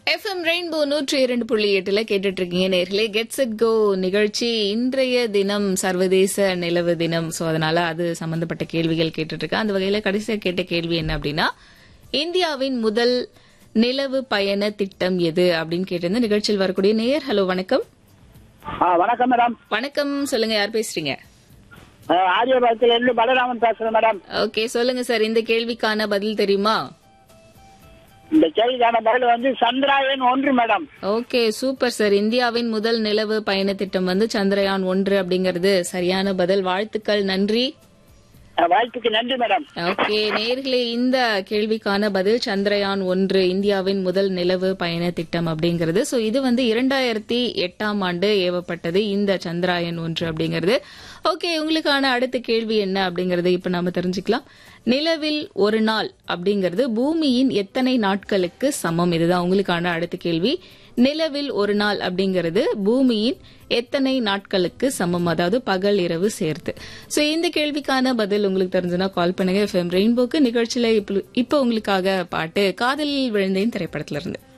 FM rainbow நூற்றி இரண்டு புள்ளி எட்டுல கேட்டுட்டு இருக்கீங்க நேர்களே கெட் செட் கோ நிகழ்ச்சி இன்றைய தினம் சர்வதேச நிலவு தினம் சோ அதனால அது சம்பந்தப்பட்ட கேள்விகள் கேட்டுட்டு இருக்கேன் அந்த வகையில கடைசியா கேட்ட கேள்வி என்ன அப்படின்னா இந்தியாவின் முதல் நிலவு பயண திட்டம் எது அப்படின்னு கேட்டிருந்த நிகழ்ச்சியில் வரக்கூடிய நேயர் ஹலோ வணக்கம் ஆ வணக்கம் மேடம் வணக்கம் சொல்லுங்க யார் பேசுறீங்க ஆரியபாளத்துல இருந்து பலராமன் பேசுறேன் மேடம் ஓகே சொல்லுங்க சார் இந்த கேள்விக்கான பதில் தெரியுமா இந்த கேள்விக்கான பதில் வந்து சந்திராயன் ஒன்று மேடம் ஓகே சூப்பர் சார் இந்தியாவின் முதல் நிலவு பயண திட்டம் வந்து சந்திரயான் ஒன்று அப்படிங்கிறது சரியான பதில் வாழ்த்துக்கள் நன்றி அஹ், வாழ்த்துக்கு நன்றி மேடம் ஓகே நேர்களே இந்த கேள்விக்கான பதில் சந்திரயான் ஒன்று இந்தியாவின் முதல் நிலவு பயண திட்டம் அப்படிங்கிறது சோ இது வந்து இரண்டாயிரத்தி எட்டாம் ஆண்டு ஏவப்பட்டது இந்த சந்திராயன் ஒன்று அப்படிங்கிறது ஓகே உங்களுக்கான அடுத்த கேள்வி என்ன அப்படிங்கறது இப்ப நாம தெரிஞ்சுக்கலாம் நிலவில் ஒரு நாள் அப்படிங்கிறது பூமியின் எத்தனை நாட்களுக்கு சமம் இதுதான் உங்களுக்கான அடுத்த கேள்வி நிலவில் ஒரு நாள் அப்படிங்கிறது பூமியின் எத்தனை நாட்களுக்கு சமம் அதாவது பகல் இரவு சேர்த்து சோ இந்த கேள்விக்கான பதில் உங்களுக்கு தெரிஞ்சுன்னா கால் பண்ணுங்க எஃப்எம் ரெயின்போக்கு நிகழ்ச்சியில இப்ப- இப்ப உங்களுக்காக பாட்டு காதலில் விழுந்தேன் திரைப்படத்துல இருந்து